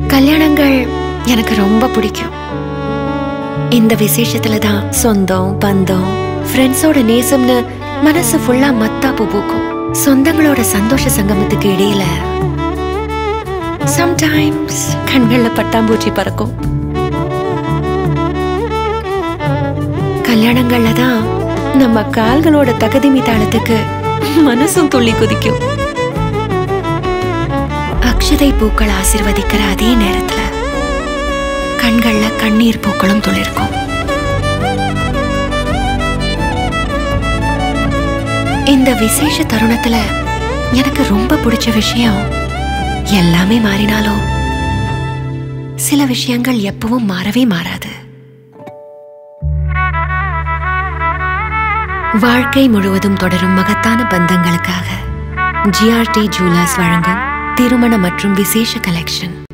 கல்யாணங்கள் எனக்கு ரொம்ப பிடிக்கும் இந்த விசேஷத்துல தான் சொந்தம் பந்தம் ஃப்ரெண்ட்ஸோட நேசம்னு மனசு ஃபுல்லா மத்தாப்பு பூக்கும் சொந்தங்களோட சந்தோஷ சங்கமத்துக்கு இடையில சம்டைம்ஸ் கண்கள்ல பட்டாம்பூச்சி பறக்கும் கல்யாணங்கள்ல தான் நம்ம கால்களோட தகதிமி தாளத்துக்கு மனசும் துள்ளி குதிக்கும் அக்ஷதை பூக்கள் ஆசிர்வதிக்கிற அதே நேரத்துல கண்கள்ல கண்ணீர் பூக்களும் துளிர்க்கும் இந்த விசேஷ தருணத்துல எனக்கு ரொம்ப பிடிச்ச விஷயம் எல்லாமே மாறினாலும் சில விஷயங்கள் எப்பவும் மாறவே மாறாது வாழ்க்கை முழுவதும் தொடரும் மகத்தான பந்தங்களுக்காக ஜிஆர்டி ஜூலாஸ் வழங்கும் திருமண மற்றும் விசேஷ கலெக்ஷன்